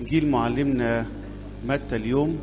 إنجيل معلمنا متى اليوم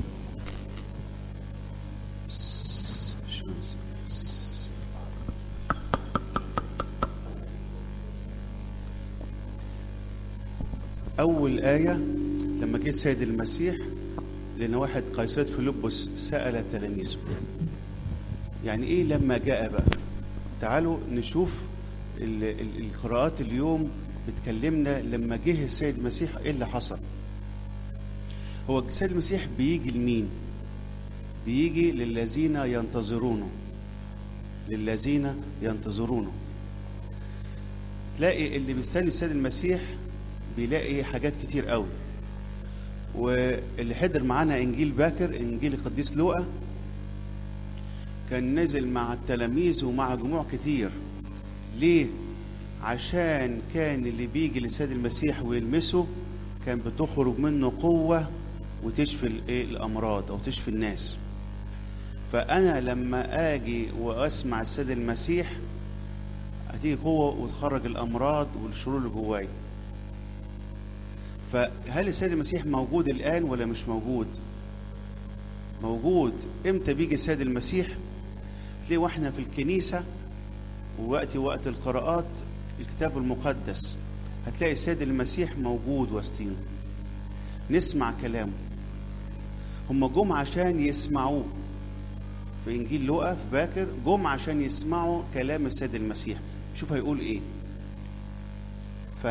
أول آية لما جه السيد المسيح لأن واحد قيصرة فيلبس سأل تلاميذه يعني إيه لما جاء بقى تعالوا نشوف ال- ال- القراءات اليوم بتكلمنا لما جه السيد المسيح ايه اللي حصل هو السيد المسيح بيجي لمين بيجي للذين ينتظرونه للذين ينتظرونه تلاقي اللي بيستني السيد المسيح بيلاقي حاجات كتير قوي واللي حضر معانا انجيل باكر انجيل القديس لوقا كان نزل مع التلاميذ ومع جموع كتير ليه عشان كان اللي بيجي للسيد المسيح ويلمسه كان بتخرج منه قوة وتشفي الايه الأمراض أو تشفي الناس فأنا لما أجي وأسمع السيد المسيح هتيجي قوة وتخرج الأمراض والشرور اللي جواي فهل السيد المسيح موجود الآن ولا مش موجود؟ موجود امتى بيجي السيد المسيح؟ تلاقيه واحنا في الكنيسة ووقت وقت القراءات الكتاب المقدس هتلاقي السيد المسيح موجود وسطينا نسمع كلامه هم جم عشان يسمعوه في انجيل لوقا في باكر جم عشان يسمعوا كلام السيد المسيح شوف هيقول ايه ف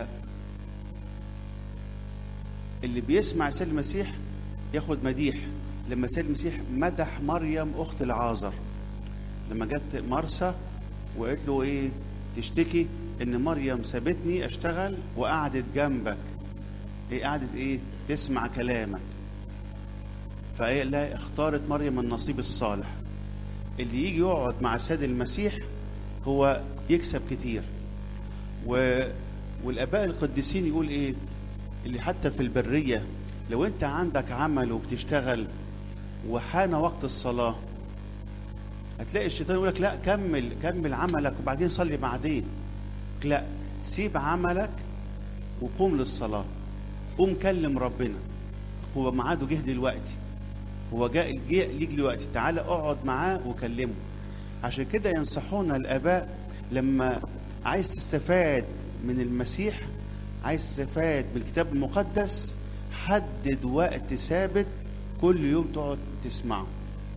اللي بيسمع السيد المسيح ياخد مديح لما السيد المسيح مدح مريم اخت العازر لما جت مرسى وقالت له ايه تشتكي ان مريم سابتني اشتغل وقعدت جنبك ايه قعدت ايه تسمع كلامك فايه لا اختارت مريم النصيب الصالح اللي يجي يقعد مع السيد المسيح هو يكسب كتير و... والاباء القديسين يقول ايه اللي حتى في البريه لو انت عندك عمل وبتشتغل وحان وقت الصلاه هتلاقي الشيطان يقول لك لا كمل كمل عملك وبعدين صلي بعدين لا سيب عملك وقوم للصلاة قوم كلم ربنا هو ميعاده جه دلوقتي هو جاء جه ليك دلوقتي تعالى اقعد معاه وكلمه عشان كده ينصحونا الاباء لما عايز تستفاد من المسيح عايز تستفاد من الكتاب المقدس حدد وقت ثابت كل يوم تقعد تسمعه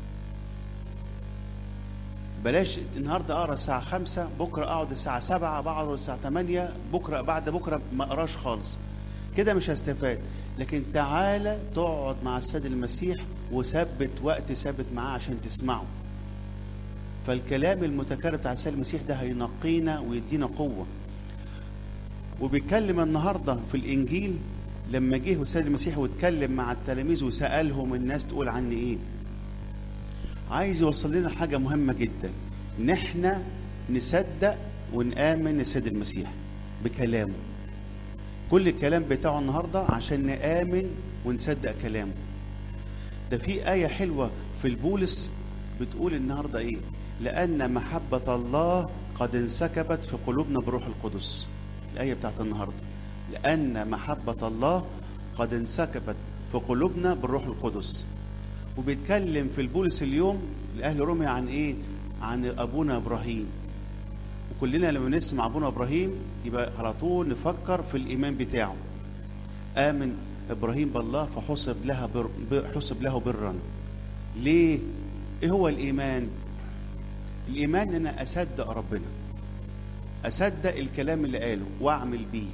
بلاش النهارده اقرا الساعه خمسة بكره اقعد الساعه سبعة بقعد الساعه 8 بكره بعد بكره ما اقراش خالص كده مش هستفاد لكن تعالى تقعد مع السيد المسيح وثبت وقت ثابت معاه عشان تسمعه فالكلام المتكرر بتاع السيد المسيح ده هينقينا ويدينا قوه وبيتكلم النهارده في الانجيل لما جه السيد المسيح واتكلم مع التلاميذ وسالهم الناس تقول عني ايه عايز يوصل لنا حاجة مهمة جدا إن إحنا نصدق ونآمن السيد المسيح بكلامه كل الكلام بتاعه النهاردة عشان نآمن ونصدق كلامه ده في آية حلوة في البولس بتقول النهاردة إيه لأن محبة الله قد انسكبت في قلوبنا بروح القدس الآية بتاعت النهاردة لأن محبة الله قد انسكبت في قلوبنا بالروح القدس وبيتكلم في البولس اليوم لاهل روميا عن ايه عن ابونا ابراهيم وكلنا لما نسمع ابونا ابراهيم يبقى على طول نفكر في الايمان بتاعه امن ابراهيم بالله فحسب لها بر حسب له برا ليه ايه هو الايمان الايمان ان انا اصدق ربنا اصدق الكلام اللي قاله واعمل بيه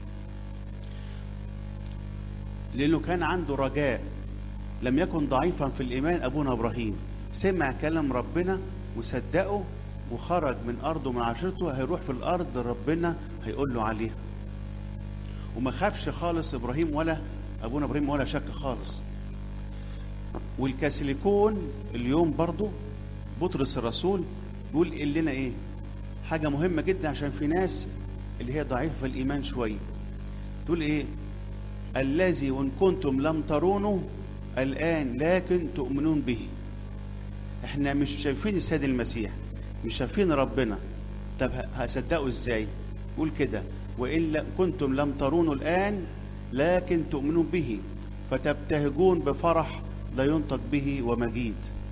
لانه كان عنده رجاء لم يكن ضعيفا في الايمان ابونا ابراهيم سمع كلام ربنا وصدقه وخرج من ارضه من عشيرته هيروح في الارض ربنا هيقول له عليها وما خافش خالص ابراهيم ولا ابونا ابراهيم ولا شك خالص والكاثوليكون اليوم برضو بطرس الرسول بيقول لنا ايه حاجه مهمه جدا عشان في ناس اللي هي ضعيفه في الايمان شويه تقول ايه الذي وان كنتم لم ترونه الآن لكن تؤمنون به احنا مش شايفين السيد المسيح مش شايفين ربنا طب هصدقه ازاي يقول كده وإن كنتم لم ترونه الآن لكن تؤمنون به فتبتهجون بفرح لا ينطق به ومجيد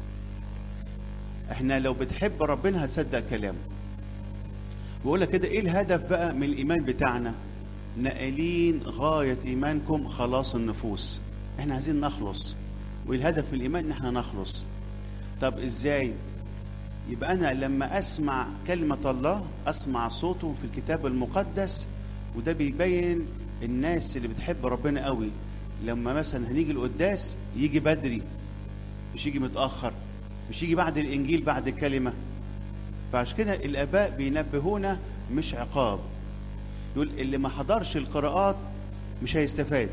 احنا لو بتحب ربنا هتصدق كلامه بيقول لك كده ايه الهدف بقى من الايمان بتاعنا نائلين غايه ايمانكم خلاص النفوس احنا عايزين نخلص والهدف من الايمان ان احنا نخلص طب ازاي يبقى انا لما اسمع كلمه الله اسمع صوته في الكتاب المقدس وده بيبين الناس اللي بتحب ربنا قوي لما مثلا هنيجي القداس يجي بدري مش يجي متاخر مش يجي بعد الانجيل بعد الكلمه فعشان كده الاباء بينبهونا مش عقاب يقول اللي ما حضرش القراءات مش هيستفاد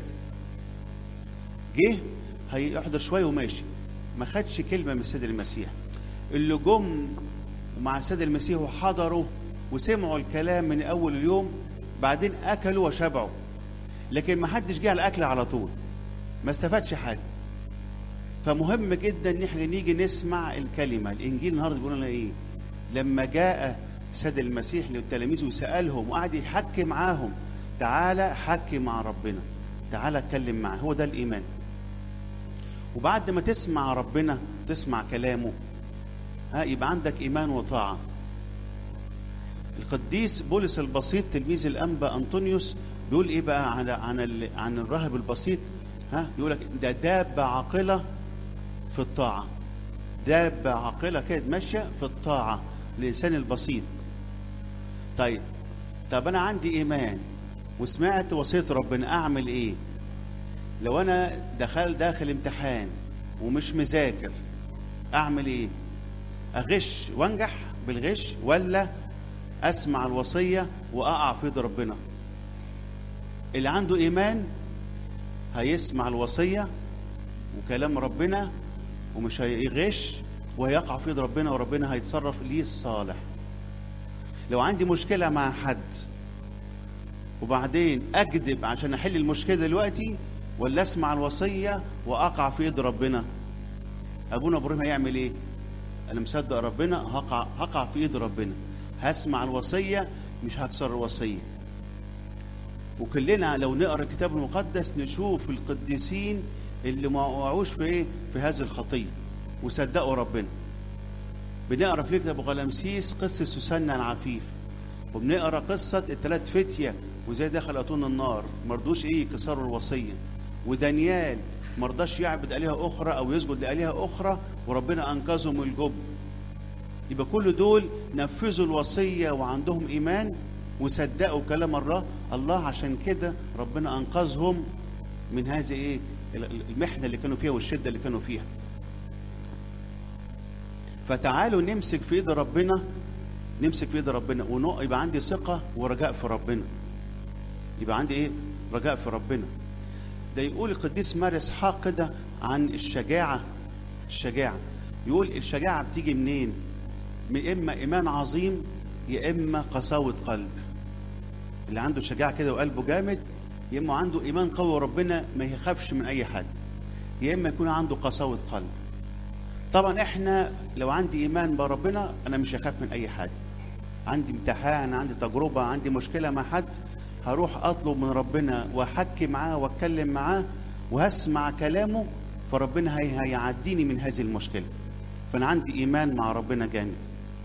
جه هيحضر شويه وماشي ما خدش كلمه من السيد المسيح اللي جم مع السيد المسيح وحضروا وسمعوا الكلام من اول اليوم بعدين اكلوا وشبعوا لكن ما حدش جه على الاكل على طول ما استفادش حاجه فمهم جدا ان احنا نيجي نسمع الكلمه الانجيل النهارده بيقول لنا ايه لما جاء سيد المسيح للتلاميذ وسالهم وقعد يحكي معاهم تعالى حكي مع ربنا تعالى اتكلم معاه هو ده الايمان وبعد ما تسمع ربنا تسمع كلامه ها يبقى عندك ايمان وطاعه القديس بولس البسيط تلميذ الانبا انطونيوس بيقول ايه بقى عن عن عن الراهب البسيط ها يقول لك ده دابه عاقله في الطاعه دابه عاقله كده ماشيه في الطاعه الانسان البسيط طيب طب انا عندي ايمان وسمعت وصيه ربنا اعمل ايه لو انا دخل داخل امتحان ومش مذاكر اعمل ايه اغش وانجح بالغش ولا اسمع الوصيه واقع في يد ربنا اللي عنده ايمان هيسمع الوصيه وكلام ربنا ومش هيغش وهيقع في يد ربنا وربنا هيتصرف ليه الصالح لو عندي مشكله مع حد وبعدين اكذب عشان احل المشكله دلوقتي ولا اسمع الوصيه واقع في يد ربنا ابونا ابراهيم هيعمل ايه انا مصدق ربنا هقع هقع في ايد ربنا هسمع الوصيه مش هكسر الوصيه وكلنا لو نقرا الكتاب المقدس نشوف القديسين اللي ما وقعوش في ايه في هذه الخطيه وصدقوا ربنا بنقرا في كتاب غلامسيس قصه سوسنة العفيف وبنقرا قصه الثلاث فتيه وازاي دخل اتون النار مرضوش ايه كسروا الوصيه ودانيال مرضاش يعبد آلهة أخرى أو يسجد لآلهة أخرى وربنا أنقذهم من الجب يبقى كل دول نفذوا الوصية وعندهم إيمان وصدقوا كلام الله الله عشان كده ربنا أنقذهم من هذه إيه المحنة اللي كانوا فيها والشدة اللي كانوا فيها فتعالوا نمسك في ايد ربنا نمسك في ايد ربنا ويبقى عندي ثقة ورجاء في ربنا يبقى عندي ايه رجاء في ربنا ده يقول القديس مار اسحاق كده عن الشجاعة الشجاعة يقول الشجاعة بتيجي منين من إما إيمان عظيم يا إما قساوة قلب اللي عنده شجاعة كده وقلبه جامد يا إما عنده إيمان قوي وربنا ما يخافش من أي حد يا إما يكون عنده قساوة قلب طبعا إحنا لو عندي إيمان بربنا أنا مش هخاف من أي حاجة عندي امتحان عندي تجربة عندي مشكلة مع حد هروح اطلب من ربنا واحكي معاه واتكلم معاه وهسمع كلامه فربنا هي هيعديني من هذه المشكله فانا عندي ايمان مع ربنا جامد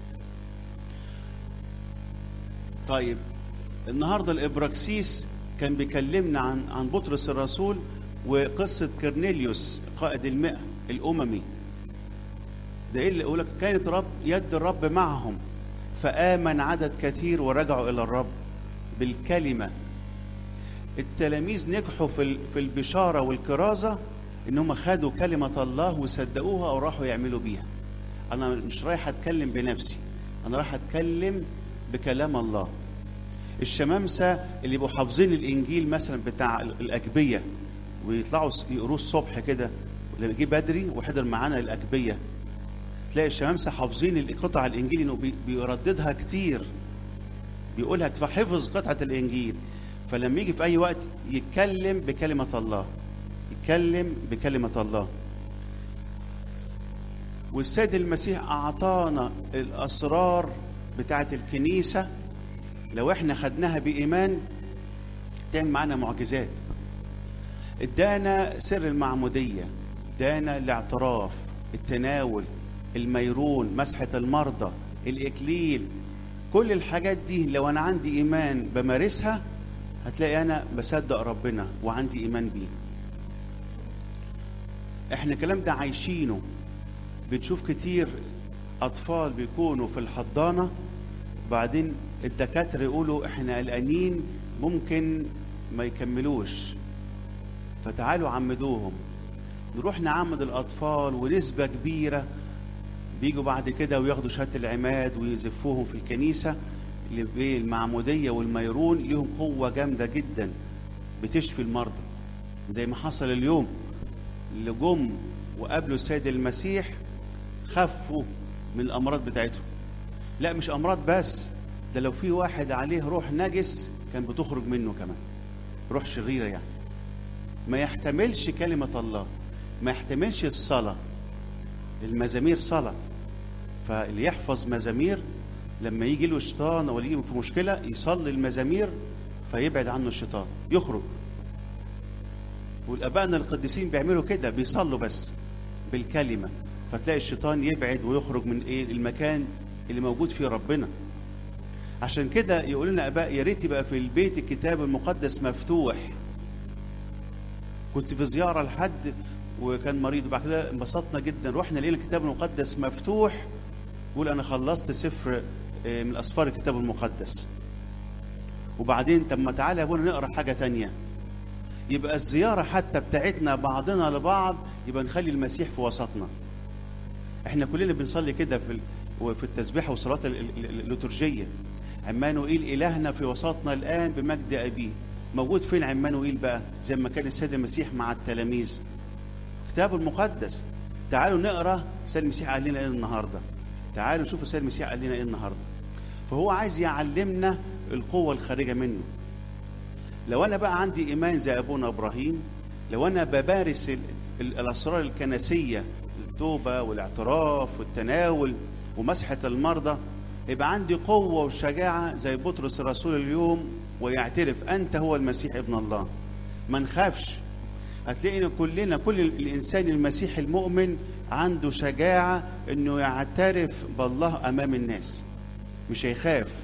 طيب النهارده الابراكسيس كان بيكلمنا عن عن بطرس الرسول وقصه كرنيليوس قائد المئة الاممي ده ايه اللي يقول لك كانت رب يد الرب معهم فامن عدد كثير ورجعوا الى الرب بالكلمة التلاميذ نجحوا في في البشارة والكرازة إن هم خدوا كلمة الله وصدقوها وراحوا يعملوا بيها أنا مش رايح أتكلم بنفسي أنا رايح أتكلم بكلام الله الشمامسة اللي يبقوا حافظين الإنجيل مثلا بتاع الأجبية ويطلعوا يقروه الصبح كده لما جه بدري وحضر معانا الأجبية تلاقي الشمامسة حافظين قطع الإنجيل إنه بيرددها كتير بيقولها فحفظ قطعة الإنجيل فلما يجي في أي وقت يتكلم بكلمة الله يتكلم بكلمة الله والسيد المسيح أعطانا الأسرار بتاعة الكنيسة لو احنا خدناها بإيمان تعمل معانا معجزات ادانا سر المعموديه ادانا الاعتراف التناول الميرون مسحه المرضى الاكليل كل الحاجات دي لو انا عندي ايمان بمارسها هتلاقي انا بصدق ربنا وعندي ايمان بيه احنا الكلام ده عايشينه بنشوف كتير اطفال بيكونوا في الحضانه بعدين الدكاتره يقولوا احنا قلقانين ممكن ما يكملوش فتعالوا عمدوهم نروح نعمد الاطفال ونسبه كبيره بيجوا بعد كده وياخدوا شهاده العماد ويزفوهم في الكنيسه اللي المعموديه والميرون ليهم قوه جامده جدا بتشفي المرضى زي ما حصل اليوم اللي جم وقابلوا السيد المسيح خفوا من الامراض بتاعتهم لا مش امراض بس ده لو في واحد عليه روح نجس كان بتخرج منه كمان روح شريره يعني ما يحتملش كلمه الله ما يحتملش الصلاه المزامير صلاه فاللي يحفظ مزامير لما يجي له الشيطان او يجي في مشكله يصلي المزامير فيبعد عنه الشيطان يخرج والابائنا القديسين بيعملوا كده بيصلوا بس بالكلمه فتلاقي الشيطان يبعد ويخرج من ايه المكان اللي موجود فيه ربنا عشان كده يقول لنا اباء يا ريت يبقى في البيت الكتاب المقدس مفتوح كنت في زياره لحد وكان مريض وبعد كده انبسطنا جدا رحنا لقينا الكتاب المقدس مفتوح يقول انا خلصت سفر من اسفار الكتاب المقدس وبعدين طب ما تعالى يا ابونا نقرا حاجه تانية يبقى الزياره حتى بتاعتنا بعضنا لبعض يبقى نخلي المسيح في وسطنا احنا كلنا بنصلي كده في في التسبيحه والصلاه الليتورجيه عمانوئيل الهنا في وسطنا الان بمجد ابيه موجود فين عمانوئيل بقى زي ما كان السيد المسيح مع التلاميذ الكتاب المقدس تعالوا نقرا السيد المسيح قال لنا ايه النهارده تعالوا نشوف السيد المسيح قال لنا ايه النهارده فهو عايز يعلمنا القوه الخارجه منه لو انا بقى عندي ايمان زي ابونا ابراهيم لو انا بمارس الاسرار الكنسيه التوبه والاعتراف والتناول ومسحه المرضى يبقى عندي قوه وشجاعه زي بطرس الرسول اليوم ويعترف انت هو المسيح ابن الله ما نخافش هتلاقينا كلنا كل الانسان المسيحي المؤمن عنده شجاعه انه يعترف بالله امام الناس مش هيخاف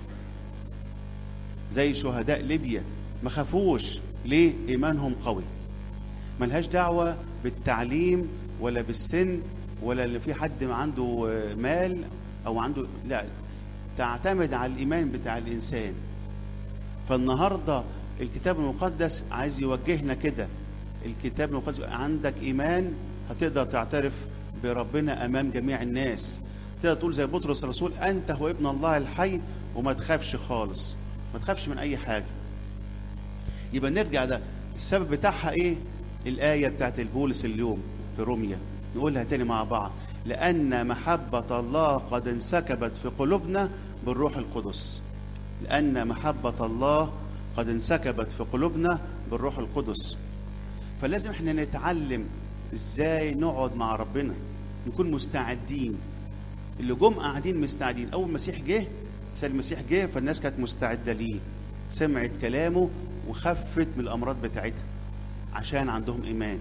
زي شهداء ليبيا ما خافوش ليه ايمانهم قوي ملهاش دعوه بالتعليم ولا بالسن ولا اللي في حد عنده مال او عنده لا تعتمد على الايمان بتاع الانسان فالنهارده الكتاب المقدس عايز يوجهنا كده الكتاب المقدس عندك ايمان هتقدر تعترف بربنا امام جميع الناس تقدر تقول زي بطرس الرسول انت هو ابن الله الحي وما تخافش خالص ما تخافش من اي حاجه يبقى نرجع ده السبب بتاعها ايه الايه بتاعت البولس اليوم في روميا نقولها تاني مع بعض لان محبه الله قد انسكبت في قلوبنا بالروح القدس لان محبه الله قد انسكبت في قلوبنا بالروح القدس فلازم احنا نتعلم ازاي نقعد مع ربنا نكون مستعدين اللي جم قاعدين مستعدين اول المسيح جه سيد المسيح جه فالناس كانت مستعده ليه سمعت كلامه وخفت من الامراض بتاعتها عشان عندهم ايمان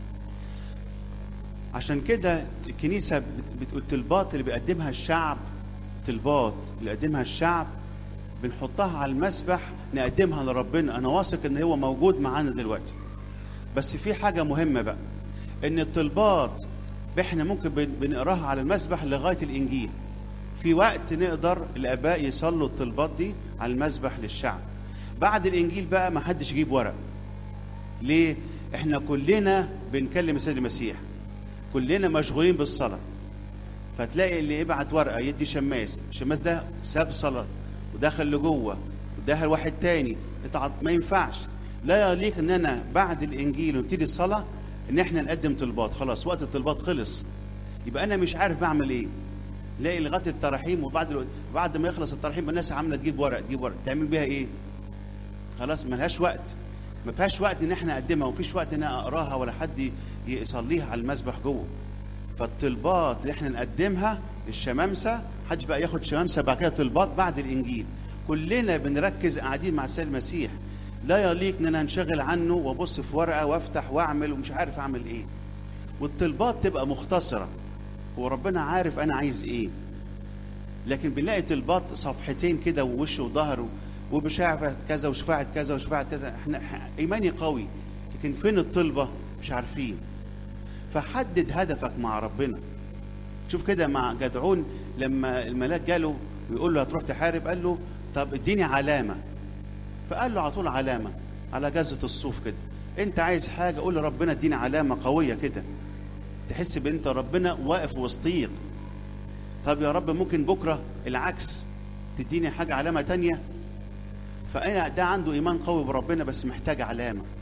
عشان كده الكنيسه بتقول طلبات اللي بيقدمها الشعب طلبات اللي بيقدمها الشعب بنحطها على المسبح نقدمها لربنا انا واثق ان هو موجود معانا دلوقتي بس في حاجه مهمه بقى ان الطلبات احنا ممكن بنقراها على المسبح لغايه الانجيل في وقت نقدر الاباء يصلوا الطلبات دي على المسبح للشعب بعد الانجيل بقى ما حدش يجيب ورق ليه احنا كلنا بنكلم السيد المسيح كلنا مشغولين بالصلاه فتلاقي اللي يبعت ورقه يدي شماس الشماس ده ساب صلاه ودخل لجوه ودخل واحد تاني ما ينفعش لا يليق ان انا بعد الانجيل ونبتدي الصلاه ان احنا نقدم طلبات خلاص وقت الطلبات خلص يبقى انا مش عارف بعمل ايه لاقي لغايه التراحيم وبعد بعد ما يخلص التراحيم الناس عامله تجيب ورق تجيب ورق تعمل بيها ايه خلاص ملهاش وقت ما فيهاش وقت ان احنا نقدمها ومفيش وقت ان انا اقراها ولا حد يصليها على المسبح جوه فالطلبات اللي احنا نقدمها للشمامسه محدش بقى ياخد شمامسه بعد كده طلبات بعد الانجيل كلنا بنركز قاعدين مع السيد المسيح لا يليق ان انا انشغل عنه وابص في ورقه وافتح واعمل ومش عارف اعمل ايه والطلبات تبقى مختصره وربنا عارف انا عايز ايه لكن بنلاقي طلبات صفحتين كده ووش وظهر وبشفاعة كذا وشفاعة كذا وشفاعة كذا احنا ايماني قوي لكن فين الطلبة مش عارفين فحدد هدفك مع ربنا شوف كده مع جدعون لما الملاك جاله ويقول له هتروح تحارب قال له طب اديني علامة فقال له على طول علامة على جزة الصوف كده انت عايز حاجة قول لربنا اديني علامة قوية كده تحس بانت ربنا واقف وسطيك طب يا رب ممكن بكرة العكس تديني حاجة علامة تانية فأنا ده عنده إيمان قوي بربنا بس محتاج علامة